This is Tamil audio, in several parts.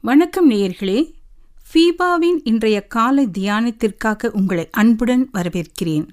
வணக்கம் நேயர்களே ஃபீபாவின் இன்றைய காலை தியானத்திற்காக உங்களை அன்புடன் வரவேற்கிறேன்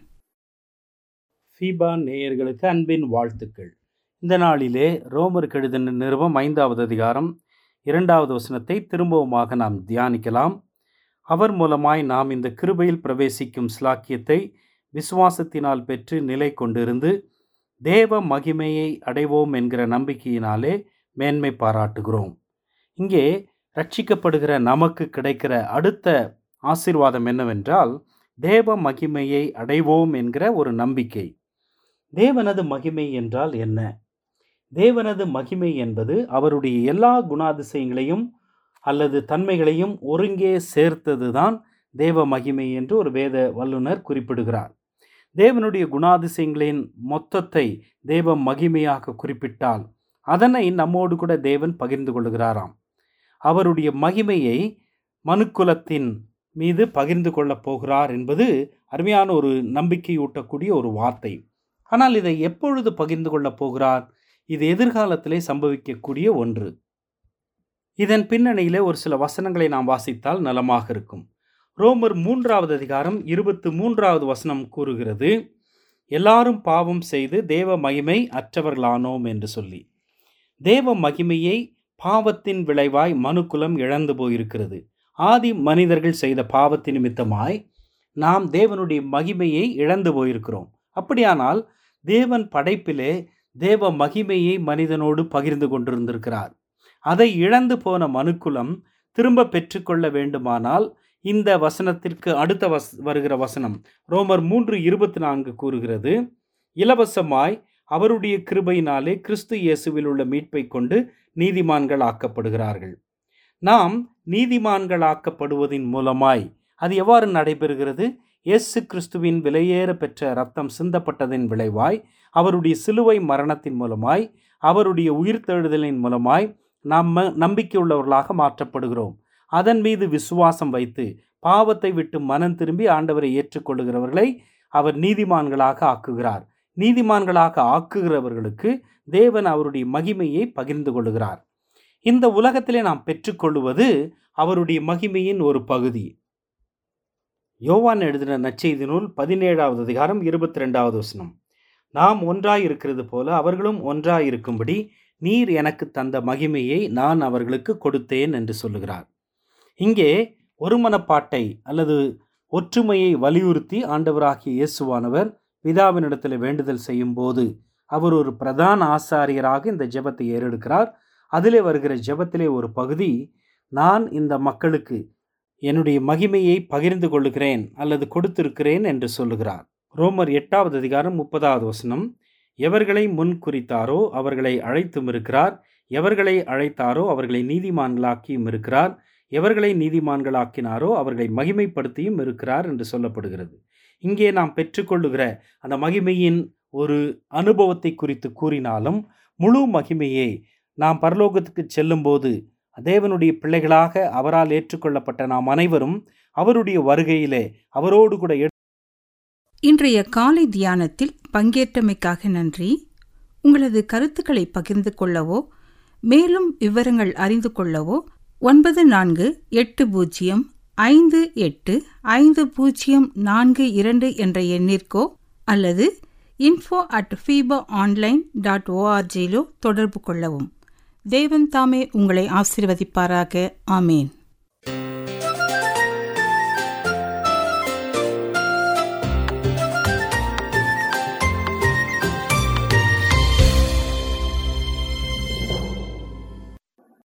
ஃபீபா நேயர்களுக்கு அன்பின் வாழ்த்துக்கள் இந்த நாளிலே ரோமர் கெழுதின நிறுவம் ஐந்தாவது அதிகாரம் இரண்டாவது வசனத்தை திரும்பவுமாக நாம் தியானிக்கலாம் அவர் மூலமாய் நாம் இந்த கிருபையில் பிரவேசிக்கும் ஸ்லாக்கியத்தை விசுவாசத்தினால் பெற்று நிலை கொண்டிருந்து தேவ மகிமையை அடைவோம் என்கிற நம்பிக்கையினாலே மேன்மை பாராட்டுகிறோம் இங்கே ரட்சிக்கப்படுகிற நமக்கு கிடைக்கிற அடுத்த ஆசீர்வாதம் என்னவென்றால் தேவ மகிமையை அடைவோம் என்கிற ஒரு நம்பிக்கை தேவனது மகிமை என்றால் என்ன தேவனது மகிமை என்பது அவருடைய எல்லா குணாதிசயங்களையும் அல்லது தன்மைகளையும் ஒருங்கே சேர்த்ததுதான் தேவ மகிமை என்று ஒரு வேத வல்லுனர் குறிப்பிடுகிறார் தேவனுடைய குணாதிசயங்களின் மொத்தத்தை தேவ மகிமையாக குறிப்பிட்டால் அதனை நம்மோடு கூட தேவன் பகிர்ந்து கொள்கிறாராம் அவருடைய மகிமையை மனுக்குலத்தின் மீது பகிர்ந்து கொள்ளப் போகிறார் என்பது அருமையான ஒரு நம்பிக்கையூட்டக்கூடிய ஒரு வார்த்தை ஆனால் இதை எப்பொழுது பகிர்ந்து கொள்ளப் போகிறார் இது எதிர்காலத்திலே சம்பவிக்கக்கூடிய ஒன்று இதன் பின்னணியிலே ஒரு சில வசனங்களை நாம் வாசித்தால் நலமாக இருக்கும் ரோமர் மூன்றாவது அதிகாரம் இருபத்து மூன்றாவது வசனம் கூறுகிறது எல்லாரும் பாவம் செய்து தேவ மகிமை அற்றவர்களானோம் என்று சொல்லி தேவ மகிமையை பாவத்தின் விளைவாய் மனுக்குலம் இழந்து போயிருக்கிறது ஆதி மனிதர்கள் செய்த பாவத்தின் நிமித்தமாய் நாம் தேவனுடைய மகிமையை இழந்து போயிருக்கிறோம் அப்படியானால் தேவன் படைப்பிலே தேவ மகிமையை மனிதனோடு பகிர்ந்து கொண்டிருந்திருக்கிறார் அதை இழந்து போன மனுக்குலம் திரும்ப பெற்றுக்கொள்ள வேண்டுமானால் இந்த வசனத்திற்கு அடுத்த வஸ் வருகிற வசனம் ரோமர் மூன்று இருபத்தி நான்கு கூறுகிறது இலவசமாய் அவருடைய கிருபையினாலே கிறிஸ்து இயேசுவில் உள்ள மீட்பை கொண்டு நீதிமான்கள் ஆக்கப்படுகிறார்கள் நாம் நீதிமான்கள் ஆக்கப்படுவதின் மூலமாய் அது எவ்வாறு நடைபெறுகிறது இயேசு கிறிஸ்துவின் விலையேற பெற்ற ரத்தம் சிந்தப்பட்டதின் விளைவாய் அவருடைய சிலுவை மரணத்தின் மூலமாய் அவருடைய உயிர்த்தெழுதலின் மூலமாய் நாம் நம்பிக்கையுள்ளவர்களாக மாற்றப்படுகிறோம் அதன் மீது விசுவாசம் வைத்து பாவத்தை விட்டு மனம் திரும்பி ஆண்டவரை ஏற்றுக்கொள்ளுகிறவர்களை அவர் நீதிமான்களாக ஆக்குகிறார் நீதிமான்களாக ஆக்குகிறவர்களுக்கு தேவன் அவருடைய மகிமையை பகிர்ந்து கொள்கிறார் இந்த உலகத்திலே நாம் பெற்றுக்கொள்வது அவருடைய மகிமையின் ஒரு பகுதி யோவான் எழுதின நச்செய்தி நூல் பதினேழாவது அதிகாரம் இருபத்தி ரெண்டாவது வசனம் நாம் ஒன்றாய் இருக்கிறது போல அவர்களும் ஒன்றாய் இருக்கும்படி நீர் எனக்கு தந்த மகிமையை நான் அவர்களுக்கு கொடுத்தேன் என்று சொல்லுகிறார் இங்கே ஒருமனப்பாட்டை அல்லது ஒற்றுமையை வலியுறுத்தி ஆண்டவராகிய இயேசுவானவர் பிதாவினிடத்தில் வேண்டுதல் செய்யும் போது அவர் ஒரு பிரதான ஆசாரியராக இந்த ஜெபத்தை ஏறெடுக்கிறார் அதிலே வருகிற ஜெபத்திலே ஒரு பகுதி நான் இந்த மக்களுக்கு என்னுடைய மகிமையை பகிர்ந்து கொள்ளுகிறேன் அல்லது கொடுத்திருக்கிறேன் என்று சொல்லுகிறார் ரோமர் எட்டாவது அதிகாரம் முப்பதாவது வசனம் எவர்களை முன் குறித்தாரோ அவர்களை அழைத்தும் இருக்கிறார் எவர்களை அழைத்தாரோ அவர்களை நீதிமான்களாக்கியும் இருக்கிறார் எவர்களை நீதிமான்களாக்கினாரோ அவர்களை மகிமைப்படுத்தியும் இருக்கிறார் என்று சொல்லப்படுகிறது இங்கே நாம் பெற்றுக்கொள்ளுகிற அந்த மகிமையின் ஒரு அனுபவத்தை குறித்து கூறினாலும் முழு மகிமையை நாம் பரலோகத்துக்கு செல்லும்போது தேவனுடைய பிள்ளைகளாக அவரால் ஏற்றுக்கொள்ளப்பட்ட நாம் அனைவரும் அவருடைய வருகையிலே அவரோடு கூட இன்றைய காலை தியானத்தில் பங்கேற்றமைக்காக நன்றி உங்களது கருத்துக்களை பகிர்ந்து கொள்ளவோ மேலும் விவரங்கள் அறிந்து கொள்ளவோ ஒன்பது நான்கு எட்டு பூஜ்ஜியம் ஐந்து எட்டு ஐந்து பூஜ்ஜியம் நான்கு இரண்டு என்ற எண்ணிற்கோ அல்லது info at FEBA online dot ஓஆர்ஜியிலோ தொடர்பு கொள்ளவும் தேவன் தாமே உங்களை ஆசிர்வதிப்பாராக ஆமேன்